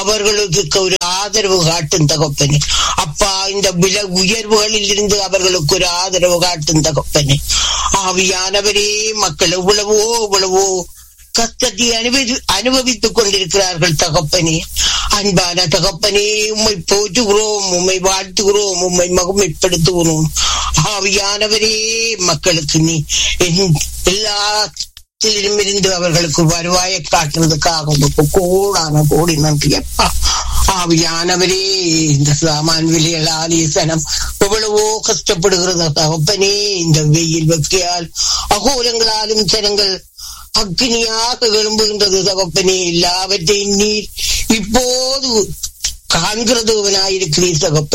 அவர்களுக்கு ஒரு ஆதரவு காட்டும் தகப்பனே அப்பா இந்த விலை உயர்வுகளில் இருந்து அவர்களுக்கு ஒரு ஆதரவு காட்டும் தகப்பனே ஆவியானவரே மக்கள் எவ்வளவோ எவ்வளவோ கஷ்டத்தை அனுபவி அனுபவித்துக் கொண்டிருக்கிறார்கள் தகப்பனே அன்பான தகப்பனே உம்மை போற்றுகிறோம் உம்மை வாழ்த்துகிறோம் உம்மை மகிமைப்படுத்துகிறோம் ஆவியானவரே மக்களுக்கு நீ என் எல்லா இருந்து அவர்களுக்கு வருவாயை காட்டுறதுக்காக உங்களுக்கு கோடான கோடி நன்றி அப்பா ஆவியானவரே இந்த சாமான் விலைகளால் சனம் எவ்வளவோ கஷ்டப்படுகிறது தகப்பனே இந்த வெயில் வெக்கையால் அகோலங்களாலும் ஜனங்கள் அக்னியாக எழும்புகின்றது தகப்பனே எல்லாவற்றையும் நீர் இப்போது காண்கிறதுவனாயிருக்கிறீர் தகப்பனே